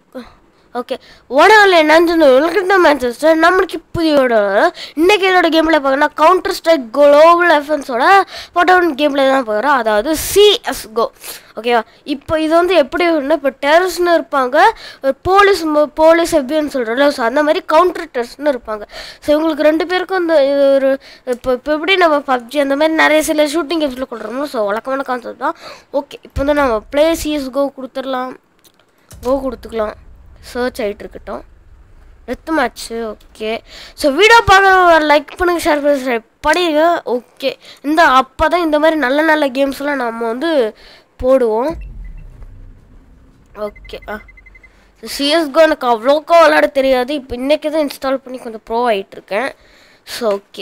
Okay ஓனால் என்னன்னு உலகிட்ட Manchester நம்மளுக்கு புதியோட இன்னைக்கு என்னோட கேமில் பார்க்கணும்னா கவுண்டர் ஸ்ட்ரைக் குளோபல் எஃபென்ஸோட போட்டோன் கேமில் தான் போகிறோம் அதாவது சிஎஸ்கோ ஓகேவா இப்போ இது வந்து எப்படி ஒன்று இப்போ டெரரிஸ்ட்னு இருப்பாங்க ஒரு போலீஸ் போலீஸ் எப்படின்னு சொல்கிறோம்ல ஸோ அந்த மாதிரி கவுண்டர் டெரரிஸ்ட்னு இருப்பாங்க ஸோ இவங்களுக்கு ரெண்டு பேருக்கும் இந்த இது ஒரு இப்போ இப்போ எப்படி நம்ம பப்ஜி அந்த மாதிரி நிறைய சில ஷூட்டிங் கேம்ஸில் கொடுறோமோ ஸோ வழக்கமான கான்செப்ட் தான் ஓகே இப்போ வந்து நம்ம ப்ளே சிஎஸ்கோ கொடுத்துடலாம் கோ கொடுத்துக்கலாம் சர்ச் ஆகிட்டு இருக்கட்டும் death match okay so video பார்க்குற லைக் பண்ணுங்க ஷேர் பண்ணுங்க subscribe படிங்க ஓகே இந்த அப்போ தான் இந்த மாதிரி நல்ல நல்ல கேம்ஸ்லாம் நம்ம வந்து போடுவோம் ஓகே ஆ சிஎஸ்கோ எனக்கு அவ்வளோக்கா விளாட தெரியாது இப்போ இன்றைக்கி தான் இன்ஸ்டால் பண்ணி கொஞ்சம் ப்ரோ ஆகிட்டுருக்கேன் ஸோ ஓகே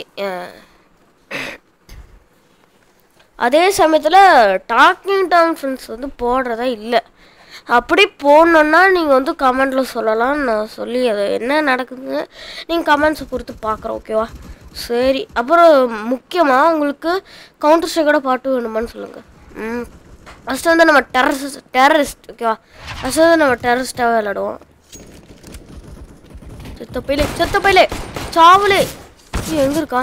அதே சமயத்தில் டாக்கிங் டாம் ஃப்ரெண்ட்ஸ் வந்து போடுறதா இல்லை அப்படி போடணுன்னா நீங்கள் வந்து கமெண்டில் சொல்லலாம் நான் சொல்லி அது என்ன நடக்குதுன்னு நீங்கள் கமெண்ட்ஸை பொறுத்து பார்க்குறோம் ஓகேவா சரி அப்புறம் முக்கியமாக உங்களுக்கு கவுண்டர் ஸ்ட்ரைக்கோட பாட்டு வேணுமான்னு சொல்லுங்கள் ம் ஃபஸ்ட்டு வந்து நம்ம டெரரிஸ்ட் டெரரிஸ்ட் ஓகேவா ஃபஸ்ட்டு வந்து நம்ம டெரரிஸ்ட்டாகவே விளாடுவோம் செத்த பையிலே செத்த பையிலே சாவலே எங்கே இருக்கா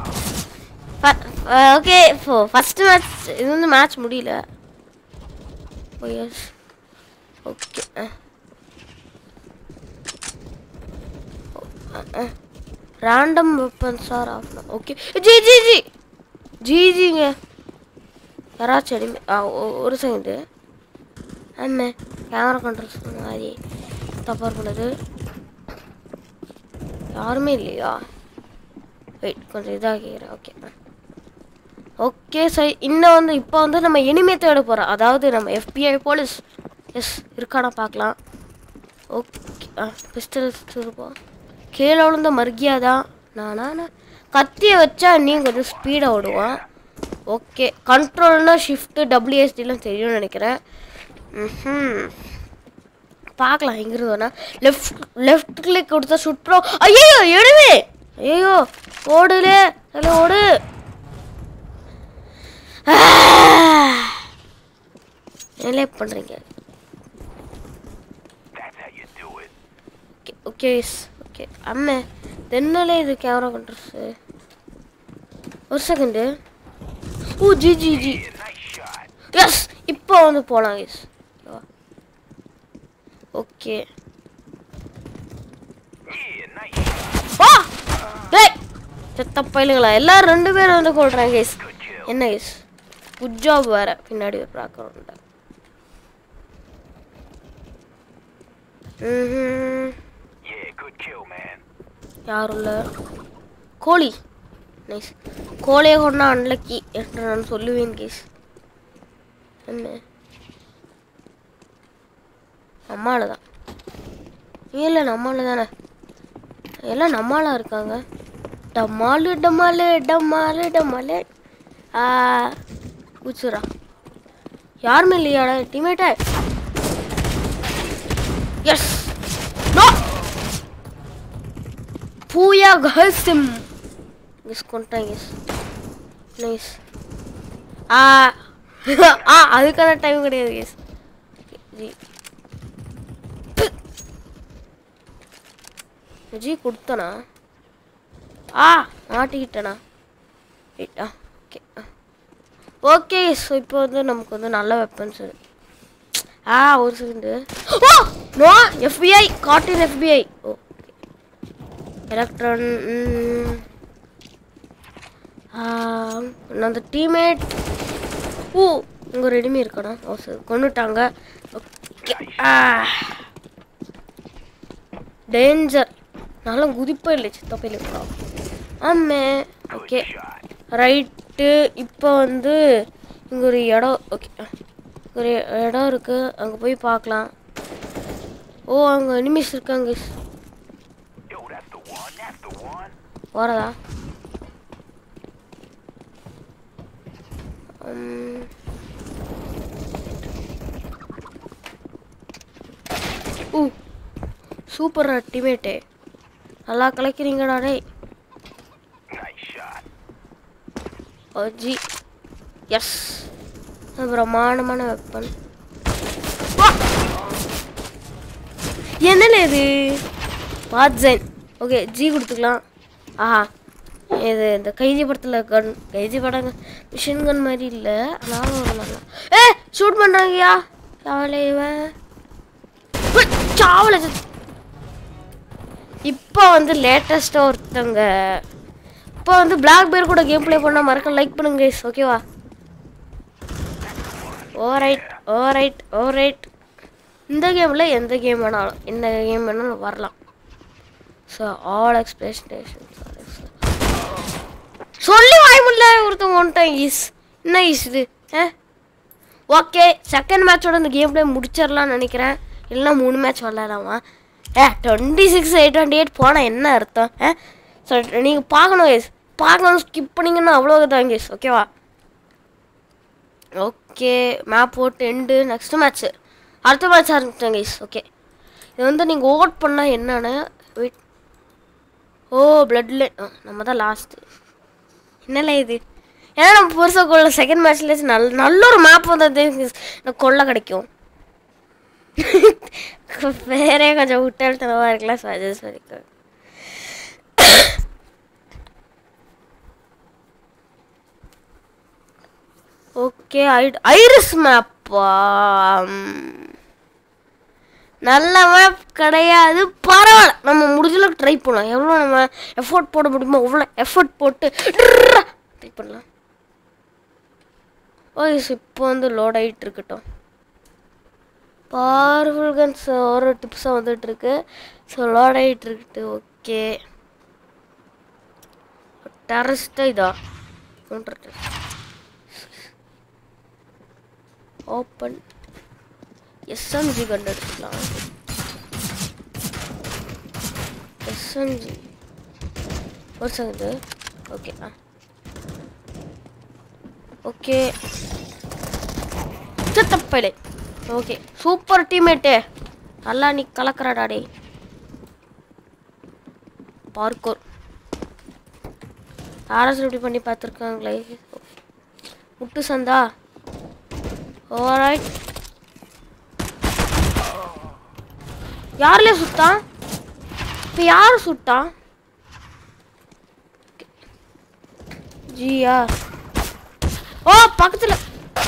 ஓகே இப்போ ஃபஸ்ட்டு மேட்ச் இது வந்து மேட்ச் முடியல oh yes okay random weapons are off okay G G G G ஜிங்க யாராச்சும் அடிமை ஆ ஒ- ஒரு செகண்டு அண்ணே கேமரா கண்ட்ரோல்ஸ் மாதிரி தப்பாக பண்ணுது யாருமே இல்லையா வெயிட் கொஞ்சம் இதாகிறேன் ஓகே ஓகே சரி இன்னும் வந்து இப்போ வந்து நம்ம இனிமே தேட போகிறோம் அதாவது நம்ம எஃபிஐ போலீஸ் எஸ் இருக்கானா பார்க்கலாம் ஓகே ஆ பிஸ்டல் இருப்போம் கீழே விழுந்த மர்கியாதா நானா நான் கத்தியை வச்சா நீங்க கொஞ்சம் ஸ்பீடாக ஓடுவான் ஓகே கண்ட்ரோல்னா ஷிஃப்ட்டு டபிள்யூஎஸ்டிலாம் தெரியும்னு நினைக்கிறேன் ம் பார்க்கலாம் எங்கிருந்து வேணா லெஃப்ட் லெஃப்ட் கிளிக் கொடுத்தா சுட்டுறோம் ஐயோ எடுவே ஐயோ ஓடுலே ஹலோ ஓடு என்ன பண்ணுறீங்க ஓகே ஓகே ஓகே அம்மே தென்னலே இது கேமரா கண்ட்ரோல்ஸு ஒரு second oh G G G yes இப்போ வந்து போகலாம் எஸ் ஓகே வா டேய் செத்த பயிலுங்களா எல்லாரும் ரெண்டு பேரும் வந்து கொள்றாங்க கேஸ் என்ன கேஸ் குட் ஜாப் வேற பின்னாடி ஒரு background Yeah, good kill, man. யாரும் இல்லை கோழி நைஸ் கோழியை கொண்டா அன்லக்கி என்று நான் சொல்லுவேன் கேஸ் என்ன நம்மால தான் இல்லை நம்மால தானே எல்லாம் நம்மாலா இருக்காங்க டம்மாலு டம்மாலு டம்மாலு டம்மாலு ஆ குச்சுரா யாருமே இல்லையாடா டீமேட்டே எஸ் நோ பூயா கஹசிம் கெஸ் கொண்டாங்க கெஸ் நைஸ் ஆ ஆ அதுக்கான டைம் கிடையாது கெஸ் ஜி ஜி கொடுத்தனா ஆ மாட்டிக்கிட்டேனா ரைட்டா ஓகே ஓகே ஸோ இப்போ வந்து நமக்கு வந்து நல்ல வெப்பன்ஸ் ஆ ஒரு செகண்டு ஓ நோ எஃபிஐ காட்டின் எஃபிஐ ஓ எலக்ட்ரான் அந்த டீம்மேட் ஓ உங்கள் ரெடிமே இருக்கடா ஓ சரி கொண்டுட்டாங்க ஓகே டேஞ்சர் நல்லா குதிப்பா இல்லை சித்தப்பா இல்லைப்பா ஆமே ஓகே ரைட்டு இப்போ வந்து இங்கே ஒரு இடம் ஓகே ஒரு இடம் இருக்குது அங்கே போய் பார்க்கலாம் ஓ அங்கே எனிமிஸ் இருக்காங்க Yo, that's the one. That's the one. போகிறதா உம். ஊ சூப்பர் டீமேட்டே நல்லா கலைக்கிறீங்கடா டேய் Nice shot. ஜி எஸ் பிரம்மாண்டமான வெப்பன் என்னல இது பாட்சைன் ஓகே ஜி கொடுத்துக்கலாம் ஆஹா இது இந்த கைதி படத்தில் கன் கைதி படம் மிஷின் கன் மாதிரி இல்லை ஆனாலும் ஒரு நல்லா ஏ ஷூட் பண்ணுறாங்கய்யா சாவலே இவன் உய், சாவல இப்போ வந்து லேட்டஸ்ட்டாக ஒருத்தங்க இப்போ வந்து பிளாக் பேர் கூட கேம் ப்ளே பண்ணால் மறக்க லைக் பண்ணுங்க guys ஓகேவா oh right oh right oh right இந்த கேமில் எந்த கேம் வேணாலும் எந்த கேம் வேணாலும் வரலாம் ஸோ ஆல் எக்ஸ்பிளேஷன் சொல்லி வாய் முடியல ஒருத்தன் ஒன்ட்டான் ஈஸ் என்ன ஈஸ் இது ஆ ஓகே செகண்ட் மேட்சோட இந்த கேம் ப்ளே முடிச்சிடலாம்னு நினைக்கிறேன் இல்லைன்னா மூணு மேட்ச் விளாடலாமா A twenty six eight twenty eight போனால் என்ன அர்த்தம் ஆ ஸோ நீங்கள் பார்க்கணும் கேஸ் பார்க்கணும் ஸ்கிப் பண்ணிங்கன்னா அவ்வளோ தான் கேஸ் ஓகேவா ஓகே மேப் போட்டு எண்டு நெக்ஸ்ட் மேட்ச்சு அடுத்த மேட்ச் ஆரம்பிச்சிட்டேன் கைஸ் ஓகே இது வந்து நீங்கள் ஓட் பண்ணால் என்னன்னு வெயிட் ஓ பிளட் லைன் நம்ம தான் லாஸ்ட்டு என்னல இது ஏன்னா நம்ம புதுசாக கொள்ள செகண்ட் மேட்ச்ல நல்ல நல்ல ஒரு மேப் வந்தது எனக்கு கொள்ள கிடைக்கும் வேறே கொஞ்சம் விட்டாழ்த்தனமாக இருக்கலாம் சஜஸ் வரைக்கும் ஓகே ஐரிஸ் மேப்பா நல்ல மேப் கிடையாது பரவாயில்ல நம்ம முடிஞ்சளவுக்கு ட்ரை பண்ணலாம் எவ்வளோ நம்ம எஃபோர்ட் போட முடியுமோ அவ்வளோ எஃபோர்ட் போட்டு ட்ரை பண்ணலாம் ஓகே இப்போ வந்து லோட் ஆகிட்டு இருக்கட்டும் பவர்ஃபுல் கன்ஸ் ஒரு டிப்ஸாக வந்துட்டு இருக்கு ஸோ லோட் ஆகிட்டு இருக்குது ஓகே டெரஸ்ட்டாக இதா ஓப்பன் எஸ்எம்ஜி கண்டு எடுத்துக்கலாம் எஸ்எம்ஜி ஒரு செகண்டு ஓகே ஆ ஓகே தப்பையிலே ஓகே சூப்பர் டீம்மேட்டு நல்லா நீ கலக்கிறடா டே பார்க்கோர் யாராச்சும் இப்படி பண்ணி பார்த்துருக்காங்களே முட்டு சந்தா ஓரைட் யார்ல சுட்டான் இப்போ யார் சுட்டான் ஜியா ஓ பக்கத்தில்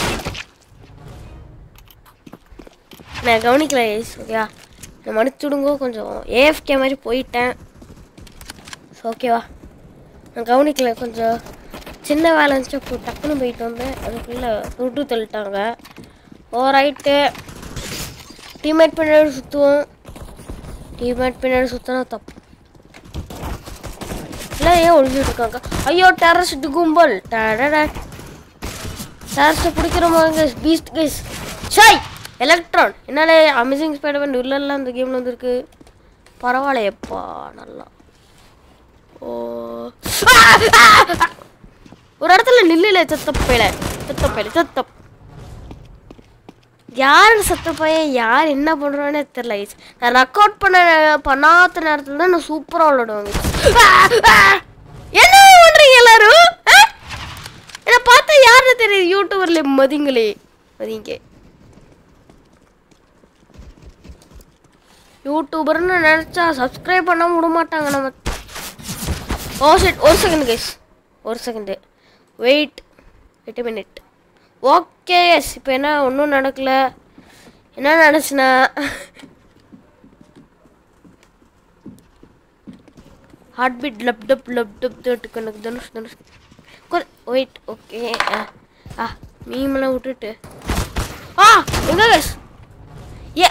நான் கவனிக்கல ஏஸ் ஓகேவா நான் மன்னிச்சுடுங்கோ கொஞ்சம் ஏஎஃப்கே மாதிரி போயிட்டேன் ஸோ ஓகேவா நான் கவனிக்கல கொஞ்சம் சின்ன வேலை இருந்துச்சு அப்போ டக்குன்னு போயிட்டு வந்தேன் அதுக்குள்ளே விட்டு தள்ளிட்டாங்க ஓ ரைட்டு டீம்மேட் பின்னாடி சுற்றுவோம் டீம்மேட் பின்னாடி சுற்றினா தப்பு இல்லை ஏன் ஒழிஞ்சிட்டு இருக்காங்க ஐயோ டெரரிஸ்ட் கும்பல் டேரடா டெரரிஸ்ட்டை பிடிக்கிறோமாங்க பீஸ்ட் கைஸ் ஷாய் எலக்ட்ரான் என்னால அமேசிங் ஸ்பைடர்மேன் உள்ளெல்லாம் இந்த கேமில் வந்துருக்கு பரவாயில்லையப்பா நல்லா ஓ ஒரு இடத்துல நில்லுல சத்தப்பையில சத்தப்பையில சத்தப் யார் சத்த பையன் யார் என்ன பண்ணுறானே தெரில guys. நான் ரெக் அவுட் பண்ண பண்ணாத நேரத்தில் தான் நான் சூப்பராக விளாடுவாங்க என்ன பண்ணுறீங்க எல்லாரும் ஆ? என்னை பார்த்தா யாருன்னு தெரியுது யூடியூபர்ல மதிங்களே மதிங்க யூடியூபர்னு நினச்சா சப்ஸ்கிரைப் பண்ண விட மாட்டாங்க நம்ம ஓ ஷிட் ஒரு செகண்ட் கைஸ் ஒரு second wait wait minute okay yes இப்போ என்ன ஒன்றும் நடக்கல என்ன நடந்துச்சுன்னா heart beat lub dub lub dub தட்டு எனக்கு தனுஷ் தனுஷ் வெயிட் ஓகே ஆ ஆ மீமெல்லாம் விட்டுட்டு ஆ எங்க கைஸ் ஏ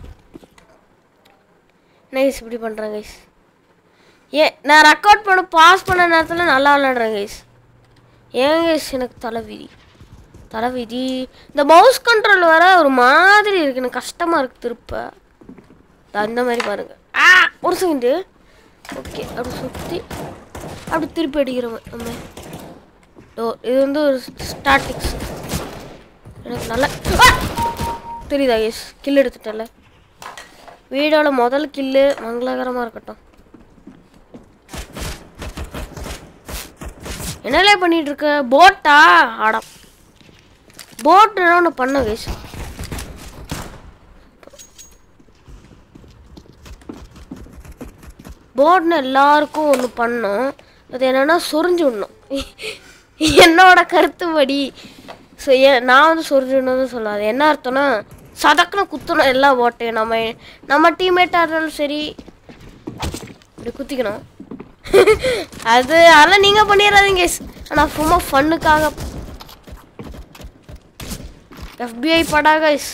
நைஸ் இப்படி பண்ணுறேன் கைஸ் ஏ நான் ரெக்கார்ட் பண்ண பாஸ் பண்ண நேரத்தில் நல்லா விளாடுறேன் கைஸ் ஏன் கைஸ் எனக்கு தலைவிதி தலைவிதி இந்த மவுஸ் கண்ட்ரோல் வர ஒரு மாதிரி இருக்கு எனக்கு கஷ்டமாக இருக்கு திருப்ப இதோ அந்த மாதிரி பாருங்க ஆ ஒரு செகண்டு ஓகே அப்படி சுற்றி அப்படி திருப்பி அடிக்கிறோம் நம்ம ஓ இது வந்து ஒரு ஸ்டாட்டிக்ஸ் எனக்கு நல்ல ஆ! தெரியுதா எஸ் கில் எடுத்துட்டல வீடோட முதல் கில்லு மங்களகரமாக இருக்கட்டும் என்னலே பண்ணிட்டு இருக்க போட்டா ஆடா போட் ஒன்று பண்ண கேஸ் போர்டுன்னு எல்லாருக்கும் ஒன்று பண்ணோம் அது என்னன்னா சொரிஞ்சு விடணும் என்னோட கருத்துப்படி ஸோ ஏன் நான் வந்து சொரிஞ்சு விடணும்னு சொல்லாது என்ன அர்த்தம்னா சதக்குன்னு குத்தணும் எல்லா போட்டையும் நம்ம நம்ம டீம்மேட்டாக இருந்தாலும் சரி இப்படி குத்திக்கணும் அது அதெல்லாம் நீங்கள் பண்ணிடாதீங்க ஆனால் சும்மா ஃபன்னுக்காக FBI படா guys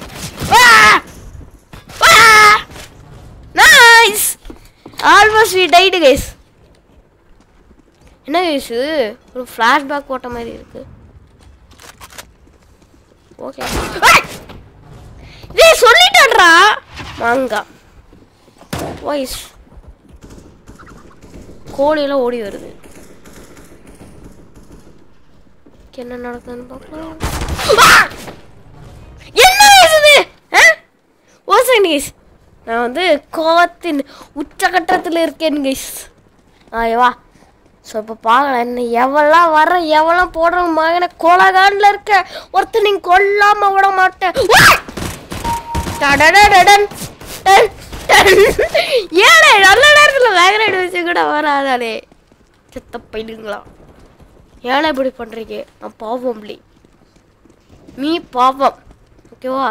nice almost we tied guys என்ன கைஸ் இது ஒரு ஃப்ளாஷ்பேக் போட்ட மாதிரி இருக்கு ஓகே இதே சொல்லிட்டான்டா மாங்கா வாய்ஸ் கோழியெல்லாம் ஓடி வருது என்ன நடக்குதுன்னு பார்க்கலாம் ஆ! என்ன இது ஆ? ஒரு செகண்ட் கைஸ் நான் வந்து கோவத்தின் உச்சகட்டத்தில் இருக்கேன் கைஸ் ஆயவா ஸோ இப்போ பார்க்கலாம் என்ன எவெல்லாம் வர எவெல்லாம் போடுற மகனை கோலகாண்டில் இருக்க ஒருத்தர் நீங்க கொல்லாம விட மாட்டேன் வா! டடடடடன், டன், டன். ஏடே நல்ல நேரத்தில் வேகரைடு வச்சு கூட வராதாலே செத்த பையனுங்களா ஏன்னா இப்படி பண்ணுறீங்க நான் பாவம் இல்லை நீ பாவம் ஓகேவா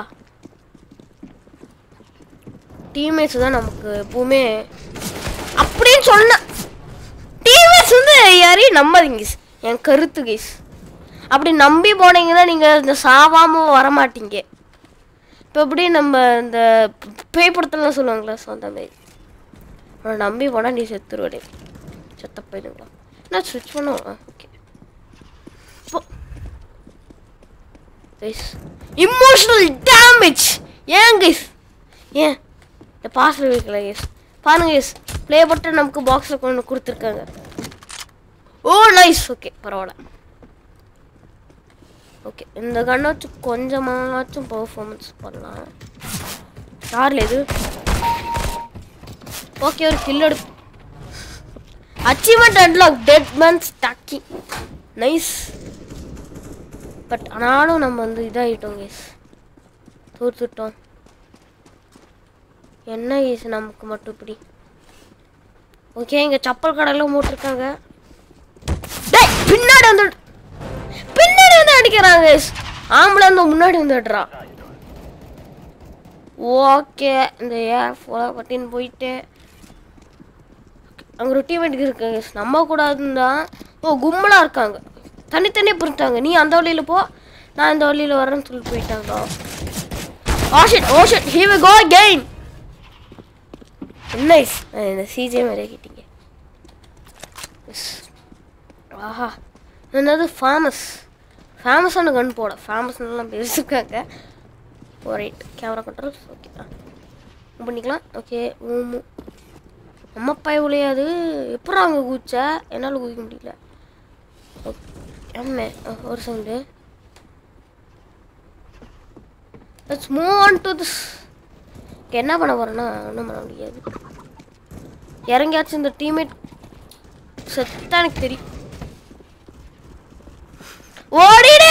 டீம்மேட்ஸ் தான் நமக்கு எப்பவுமே அப்படின்னு சொன்ன டீம்மேட்ஸ் வந்து யாரையும் நம்பாதீங்க guys. என் கருத்து கைஸ் அப்படி நம்பி போனீங்கன்னா நீங்கள் இந்த சாவாமல் வரமாட்டீங்க இப்போ எப்படி நம்ம இந்த பேய் படத்துலலாம் சொல்லுவாங்களா ஸோ அந்த மாதிரி அவனை நம்பி போனால் நீ செத்துருவடே செத்த போயிடுங்களா என்ன ஸ்விட்ச் பண்ணுவோம் ஓகே இப்போ கைஸ் இமோஷனல் டேமேஜ் ஏன் கைஸ் ஏன் இந்த பாஸ்வேர்டு வைக்கல கைஸ் பாருங்க கைஸ் ப்ளே பட்டன் நமக்கு பாக்ஸில் கொண்டு கொடுத்துருக்காங்க ஓ நைஸ் ஓகே பரவாயில்ல ஓகே இந்த கண்ணை வச்சு கொஞ்சமாச்சும் பர்ஃபார்மன்ஸ் பண்ணலாம் யாரில் இது ஓகே ஒரு கில் எடு அச்சீவ்மெண்ட் அன்லாக் டெட் மேன் ஸ்டாக்கி நைஸ் பட் ஆனாலும் நம்ம வந்து இதாகிட்டோம் கேஸ் தோத்துட்டோம் என்ன கேஸ் நமக்கு மட்டும் இப்படி ஓகே இங்கே சப்பல் கடையில் மூட்டிருக்காங்க டேய் பின்னாடி வந்து பின்னாடி வந்து அடிக்கிறாங்க guys. ஆம்பளை வந்து முன்னாடி வந்துடுறா ஓகே இந்த ஏ ஃபோலா பட்டின்னு போயிட்டு அங்கே ஒரு டீமேட்டுக்கு இருக்காங்க guys. நம்ப கூடாதுன்னு தான் ஓ கும்பலாக இருக்காங்க தனித்தனியாக பிரிட்டாங்க நீ அந்த வழியில் போ நான் இந்த வழியில் வரேன்னு சொல்லி போயிட்டாங்க oh shit oh shit he will go again nice இந்த சிஜே மாதிரி கேட்டீங்க ஆஹா என்னது ஃபேமஸ் ஃபேமஸான கன் போட ஃபேமஸ்லாம் பேசியிருக்காங்க oh right camera controls okay ah Move பண்ணிக்கலாம் ஓகே ஊமு நம்ம பய உழையாது எப்பறம் அங்கே குதிச்ச என்னால் குதிக்க முடியல ஆமே ஒரு second let's move on to this என்ன பண்ண போறேன்னா ஒன்றும் பண்ண முடியாது இறங்கியாச்சும் இந்த டீம்மேட் செத்தா எனக்கு தெரியும் ஓடிடு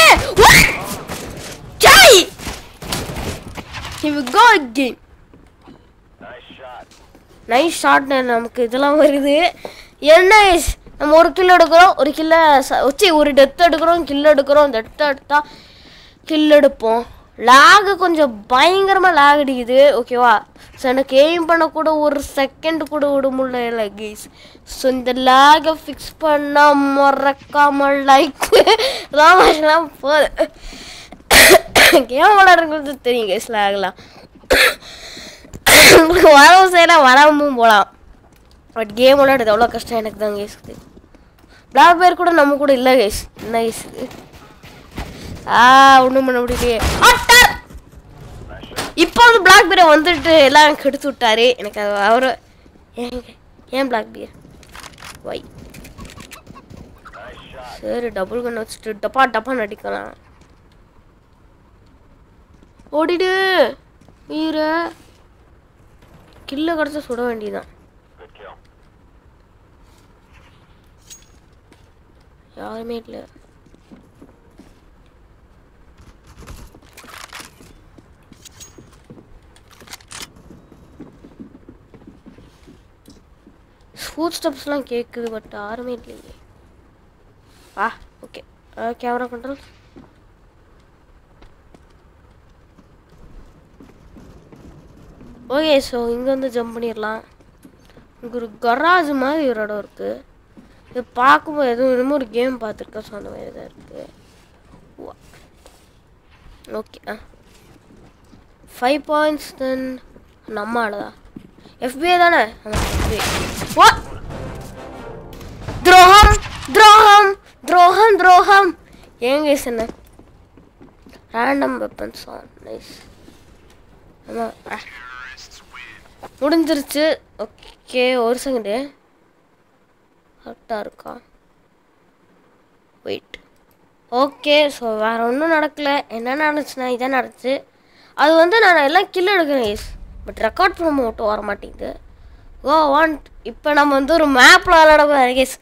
ஜாய் he will go again Nice shot. Nice shot நமக்கு இதெல்லாம் வருது என்ன is? நம்ம ஒரு கில் எடுக்கிறோம் ஒரு கில்ல வச்சு ஒரு டெத் எடுக்கிறோம் கில் எடுக்கிறோம் டெத் எடுத்தா கில் எடுப்போம் லாகு கொஞ்சம் பயங்கரமாக லாக் அடிக்குது ஓகேவா ஸோ எனக்கு எய்ம் பண்ண கூட ஒரு செகண்ட் கூட விட முடியல கைஸ் ஸோ இந்த லாகை ஃபிக்ஸ் பண்ண மறக்காம லைக் ராமேஷ்லாம் போகுது கேம் விளாடுறது தெரியும் கைஸ் லாகலாம் உங்களுக்கு வரவும் செய்யலாம் வராமவும் போகலாம் பட் கேம் விளையாடுறது எவ்வளோ கஷ்டம் எனக்கு தான் கேஸ் பிளாக் பேர் கூட நம்ம கூட இல்லை கேஸ் என்ன கேஸ் ஆ ஒன்றும் பண்ண முடியலையே அட்டார் இப்போ வந்து பிளாக் பீரை வந்துட்டு எல்லாம் கெடுத்து விட்டாரு எனக்கு அது அவர் ஏங்க ஏன் பிளாக் பீர் வை சரி டபுள் கன் வச்சுட்டு டப்பா டப்பா நடிக்கலாம் ஓடிடு வீர கில்ல கிடச்சா சுட வேண்டியதான் Good kill. யாருமே இல்லை ஃபுட் ஸ்டெப்ஸ்லாம் கேட்குது பட் யாருமே இல்லையே ah okay camera control okay so இங்கே வந்து ஜம்ப் பண்ணிடலாம் இங்கே ஒரு கராஜ் மாதிரி ஒரு இடம் இருக்குது இது பார்க்கும்போது எதுவும் என்னமோ ஒரு கேம் பார்த்துருக்கேன் ஸோ அந்த மாதிரி தான் இருக்குது okay ah five points then நம்ம ஆளுதா எஃபிஐ தானே ஆமாம் எஃபிஐ ஓ துரோகம் துரோகம் துரோகம் துரோகம் ஏங்க என்ன ரேண்டம் வெப்பன்ஸ் ஆன் நைஸ் ஆமாம் ஆ. முடிஞ்சிருச்சு ஓகே ஒரு செகண்டு கரெக்டாக இருக்கா வெயிட் ஓகே ஸோ வேறு ஒன்றும் நடக்கல என்ன நடந்துச்சுன்னா இதான் நடந்துச்சு அது வந்து நான் எல்லாம் கில் எடுக்கிறேன் எஸ் பட் ரெக்கார்ட் பண்ண மட்டும் வர மாட்டேங்குது ஓ வாண்ட் இப்போ நம்ம வந்து ஒரு மேப்பில் விளாட போகிறோம் கேஸ்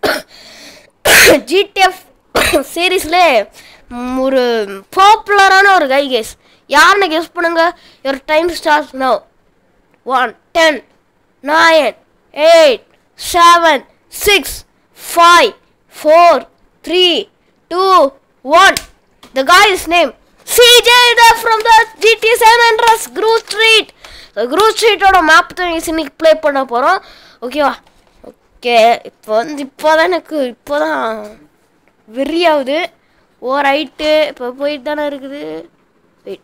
ஜிடிஎஃப் சீரீஸில் ஒரு பாப்புலரான ஒரு கை கேஸ் யாருன்னு கெஸ் பண்ணுங்க your time start no one ten nine eight seven six five four three two one the guy's name CJ from the GT San Andreas Groove Street Groove ஸ்ட்ரீட்டோட map தான் இன்னைக்கு play பண்ண போகிறோம் ஓகேவா okay இப்போ வந்து இப்போ தான் எனக்கு இப்போ தான் வெறியாகுது ஓ ரைட்டு இப்போ போயிட்டு தானே இருக்குது வெயிட்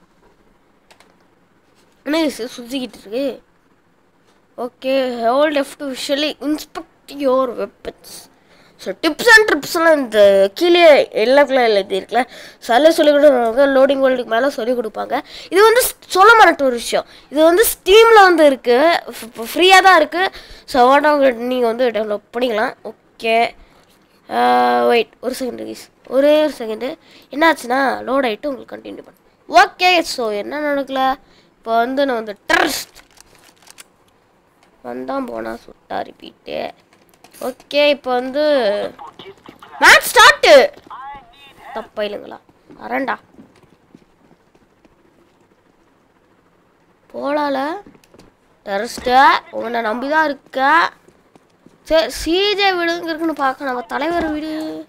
என்ன இது சுற்றிக்கிட்டு இருக்கு okay hold left to visually inspect your weapons so tips and ட்ரிப்ஸ்லாம் இந்த கீழே எல்லா கலரில் எழுதியிருக்கல சில சொல்லிக் கொடுக்குறாங்க லோடிங் வேர்ல்டுக்கு மேலே சொல்லிக் கொடுப்பாங்க இது வந்து சொல்ல மாட்ட ஒரு விஷயம் இது வந்து ஸ்டீமில் வந்து இருக்குது ஃப்ரீயாக தான் இருக்குது ஸோ ஓடவங்க நீங்கள் வந்து டெவலப் பண்ணிக்கலாம் ஓகே வெயிட் ஒரு செகண்ட் கைஸ் ஒரே ஒரு செகண்டு என்னாச்சுன்னா லோட் ஆகிட்டு உங்களுக்கு கண்டினியூ பண்ண ஓகே ஸோ என்ன நடக்கல இப்போ வந்து நான் வந்து ட்ரஸ்ட் வந்தான் போனா சுட்டா ரிப்பீட்டு ஓகே இப்போ வந்து மேட்ச் ஸ்டார்ட்டு தப்பா இல்லைங்களா வரேன்டா போலால டெரஸ்ட்டு உன்னை நம்பி தான் இருக்க சரி சிஜே வீடுங்க இருக்குன்னு பார்க்க நம்ம தலைவர் வீடு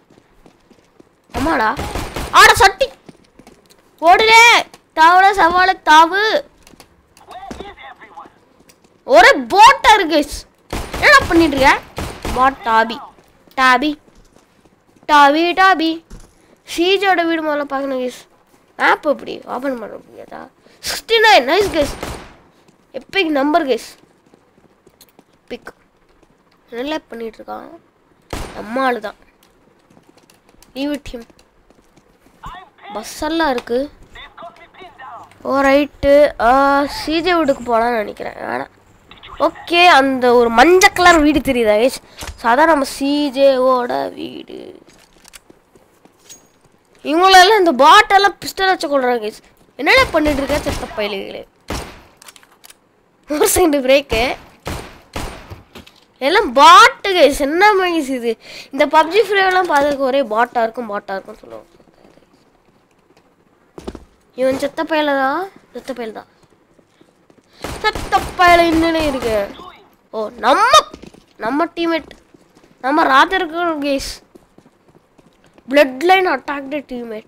ஆமாடா ஆட சட்டி ஓடுலே தாவல சவால தாவு ஒரே போட்டா இருக்கு என்ன பண்ணிட்டு இருக்க பாட் டாபி டாபி டாபி டாபி சீஜோட வீடு முதல்ல பார்க்கணும் கேஸ் மேப் எப்படி ஓப்பன் பண்ண முடியாதா sixty nine nice guys epic number guys big நல்லா பண்ணிட்டு இருக்கான் நம்ம ஆளு தான் லீவ் டீம் பஸ் எல்லாம் இருக்கு ஓ ரைட்டு சிஜே வீட்டுக்கு போகலான்னு நினைக்கிறேன் வேணாம் ஓகே அந்த ஒரு மஞ்சள் கலர் வீடு தெரியுதா கேஸ் ஸோ அதான் நம்ம சிஜேவோட வீடு இவங்களெல்லாம் இந்த பாட்டெல்லாம் பிஸ்டல் வச்சு கொள்றாங்க கேஸ் என்னடா பண்ணிட்டு இருக்க செத்த பயிலுகளே ஒரு செகண்ட் பிரேக்கு எல்லாம் பாட்டு கேஸ் என்ன மகிஸ் இது இந்த பப்ஜி ஃப்ரீவெல்லாம் பார்த்துருக்க ஒரே பாட்டாக இருக்கும் பாட்டாக இருக்கும் சொல்லுவோம் இவன் செத்த பயல தான் செத்த பயல் தான் செத்த பயல இன்னே இருக்கு ஓ நம்ம நம்ம டீம்மேட் நம்ம ராத்திருக்கு guys blood line attacked teammate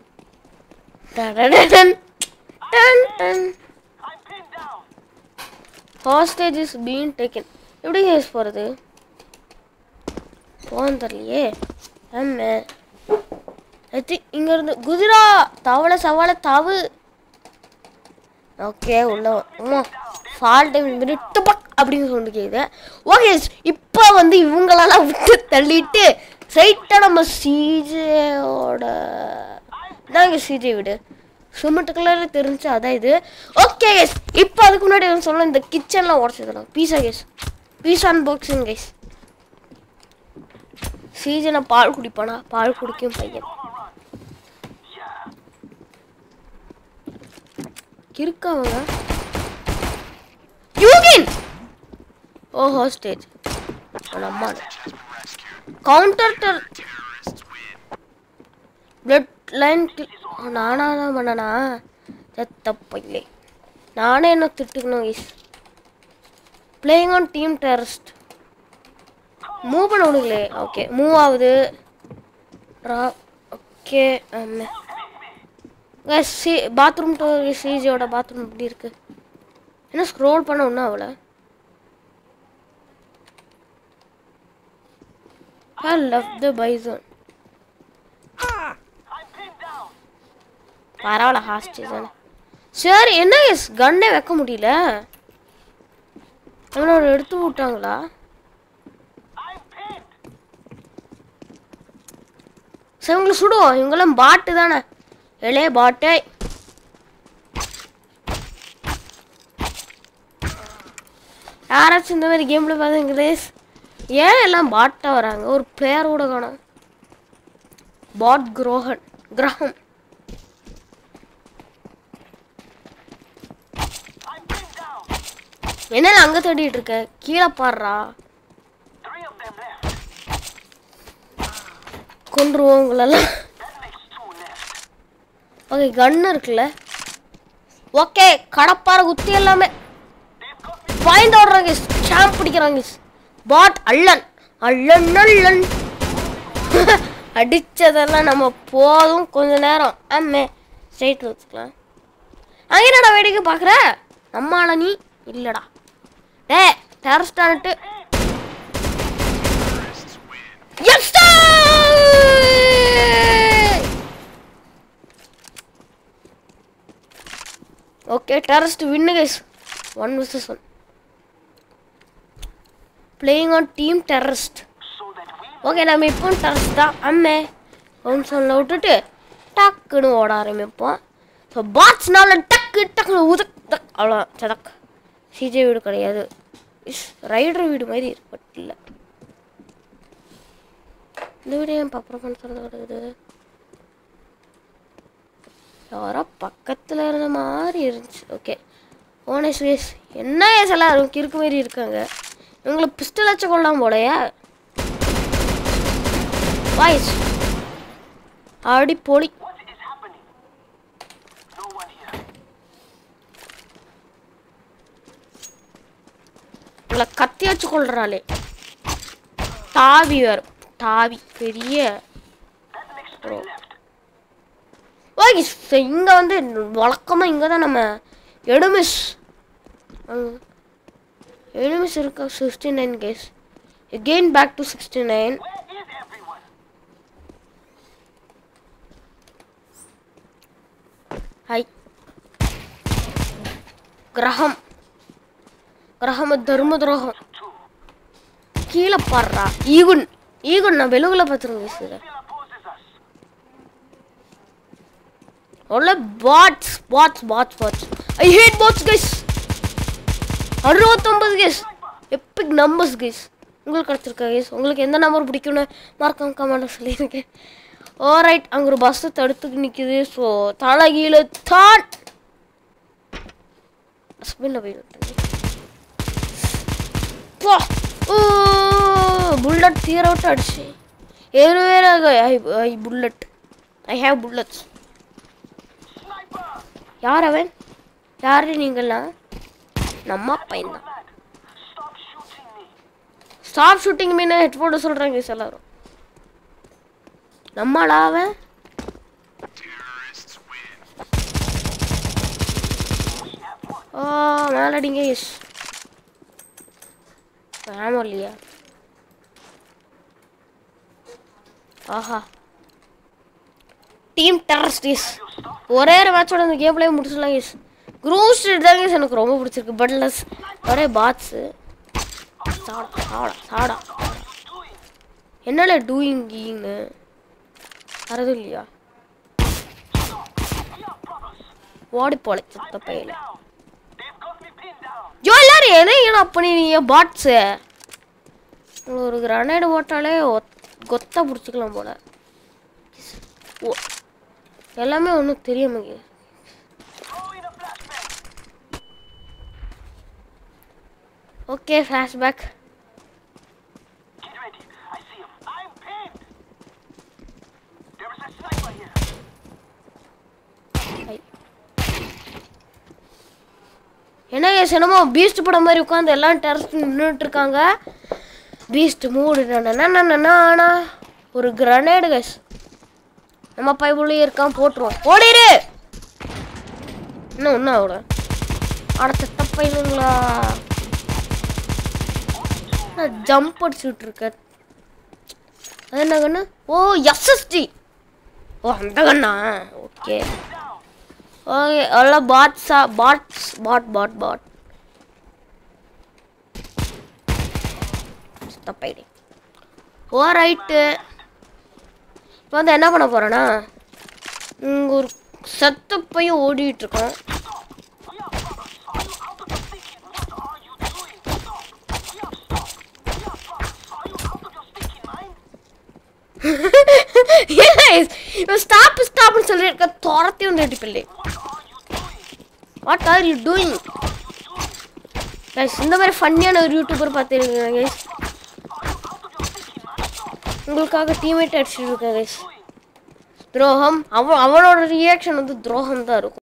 hostage is been taken எப்படி கேஸ் போகிறது போகணும் தெரியலையே ஆமே எத்தி இங்கேருந்து குதிரா தவளை சவாலை தாவு ஓகே உள்ள அம்மா ஃபால் டைம் மாதிரி டுபக் அப்படின்னு சொல்லிட்டு கேக்குது ஓகே இப்போ வந்து இவங்களெல்லாம் விட்டு தள்ளிட்டு ஸ்ட்ரைட்டாக நம்ம சிஜேயோட இதாங்க சிஜே வீடு சிமெண்ட் கலரில் தெரிஞ்சு அதான் இது ஓகே கேஸ் இப்போ அதுக்கு முன்னாடி வந்து சொல்லணும் இந்த கிச்சன்லாம் உடச்சிடலாம் pizza guys pizza unboxing guys சீஜனை பால் குடிப்பானா பால் குடிக்கும் பையன் இருக்காங்க யூகின் ஓ ஹோஸ்டேஜ் அம்மா கவுண்டர் பிளட் லைன் நானா தான் பண்ணனா தப்பையிலே நானே என்ன திட்டுக்கணும் is playing on team terrorist move பண்ண விடுங்களே ஓகே மூவ் ஆகுது ஓகே சி பாத்ரூம் டு சிஜியோட பாத்ரூம் இப்படி இருக்கு என்ன ஸ்க்ரோல் பண்ண ஒன்றும் அவளை I love the bison. பரவாயில்ல ஹாஸ்டேஜ் தானே சரி என்ன எஸ் கன்னே வைக்க முடியல அவனோட எடுத்து விட்டாங்களா சரி இவங்களை சுடுவோம் இவங்கெல்லாம் பாட்டு தானே எலே பாட்டே யாராச்சும் இந்த மாதிரி கேமில் பார்த்தீங்களே ஏன் எல்லாம் பாட்டாக வராங்க ஒரு பிளேயர் கூட காணும் பாட் குரோஹன் கிரகம் என்ன அங்கே தேடிட்டு இருக்க கீழே பாடுறா Three of them left. கொன்றுவோம் உங்களெல்லாம் That makes two left. Okay gun இருக்குல்ல ஓகே கடப்பார குத்தி எல்லாமே They've got me. பாயிண்ட் ஓடுறாங்க ஷாம்ப் பிடிக்கிறாங்க பாட் அள்ளன் அள்ளன் அள்ளன் அடிச்சதெல்லாம் நம்ம போதும் கொஞ்ச நேரம் ஆமே ஸ்ட்ரைட் வச்சுக்கலாம் அங்கே என்னடா வேடிக்கை பார்க்குற நம்ம ஆள நீ இல்லைடா டே டெரஸ்டான்ட்டு okay terrorist win guys one versus one playing on team terrorist So that we okay நம்ம இப்போ டெரரிஸ்ட் தான் அம்மே ஒன் சொல்ல விட்டுட்டு டக்குன்னு ஓட ஆரம்பிப்போம் ஸோ பாட்ஸ்னால டக்கு டக்குன்னு உதக் தக் அவ்வளோ சதக் சிஜே வீடு கிடையாது இஸ் ரைடர் வீடு மாதிரி இருக்கு பட் இல்லை இந்த வீடு ஏன் பப்பரம் பண்ணுறது கிடையாது யாரோ பக்கத்தில் இருந்த மாதிரி இருந்துச்சு ஓகே ஓனஸ் வேஸ் என்ன ஏஸ் எல்லாரும் கிறுக்கு மாதிரி இருக்காங்க இவங்களை பிஸ்டல் வச்சு கொள்ளலாம் போலையா வாய்ஸ் ஆடி போலி What is happening? No one here. உங்களை கத்தி வச்சு கொள்றாளே தாவி வரும் தாவி பெரிய That makes three left. Okay இங்கே வந்து வழக்கமாக இங்கே தான் நம்ம எடுமிஸ் எடுமிஸ் இருக்கா sixty nine guys again back to sixty nine Where is everyone? Hi கிரகம் கிரகம் தர்ம துரோகம் Two. கீழே பாடுறா ஈகுன் ஈகுன் நான் வெளுகுல பார்த்துருங்க சார் Still opposes us. உள்ள bots bots bots bots I hate bots guys அறுபத்தொம்பது கேஸ் எப்பிக் நம்பர்ஸ் கைஸ் உங்களுக்கு கிடச்சிருக்கா கேஸ் உங்களுக்கு எந்த நம்பர் பிடிக்கும்னு மறக்காம கமெண்ட் சொல்லியிருங்க ஓ ரைட் அங்கே ஒரு பஸ்ஸு தடுத்துக்கு நிற்குது ஸோ தலைகீழ தான் ஹஸ்பண்டில் போய் விட்டுருங்க போ ஓ புல்லட் தீர விட்டு அடிச்சு ஏறு வேற I I bullet I have bullets Sniper! யார் அவன் யாரு நீங்களாம் நம்ம பையன் தான் Lad, stop shooting me. Stop shooting me head போட சொல்கிறாங்க guys எல்லாரும் நம்மளா அவன் ஓ மேலடிங்க எஸ் ஆமா இல்லையா ஆஹா டீம் டெரரிஸ்ட் எஸ் ஒரே ஒரு மேட்சோட இந்த கேம் பிளே முடிச்சிடலாம் எஸ் குரூப் ஸ்ட்ரீட் தான் guys எனக்கு ரொம்ப பிடிச்சிருக்கு பட்லஸ் ஒரே பாட்ஸு சாடா சாடா சாடா என்னல டூயிங் கீங்கு வரது இல்லையா ஓடி போல சுத்த பையில Down. They've got me pinned down. ஜோ எல்லாரும் எதை ஏன்னா பண்ணினீங்க பாட்ஸு ஒரு கிரனேடு போட்டாலே ஒத்- கொத்தா பிடிச்சிக்கலாம் போல ஓ எல்லாமே ஒன்றும் தெரியாமங்க Throw in a flashbang. Okay flashback Get ready. I see him. I'm pinned. There is a sniper here. என்ன என்னமோ பீஸ்ட் படம் மாதிரி உட்காந்து எல்லாம் டெரஸ்ட் நின்றுட்டு இருக்காங்க பீஸ்ட் மூடு நானா ஒரு கிரனேடு கைஸ் நம்ம பைப்புள்ளே இருக்கான் போட்டுருவோம் ஓடிரு இன்னும் இன்னும் அவ்வளோ அடுத்த தப்பையிலுங்களா நான் ஜம்ப் அடிச்சுட்டு இருக்கேன் அது என்ன கண்ணு ஓ எஸ்எஸ்டி ஓ அந்த கண்ணா ஓகே ஓகே எல்லாம் பாட்ஸா பாட்ஸ் பாட் பாட் பாட் தப்பாயிடு ஓ ரைட்டு இப்போ வந்து என்ன பண்ண போகிறேன்னா இங்கே ஒரு செத்த பையன் ஓடிட்டு இருக்கோம் இவன் ஸ்டாப் ஸ்டாப்னு சொல்லியிருக்க துரத்தி வந்து அடிப்பில்லை what are you doing guys இந்த மாதிரி ஃபன்னியான ஒரு யூடியூபர் பார்த்துருக்கீங்க கைஸ் உங்களுக்காக டீமேட் அடிச்சுட்டு இருக்கேன் கைஸ் துரோகம் அவன் அவனோட ரியாக்ஷன் வந்து துரோகம் தான் இருக்கும்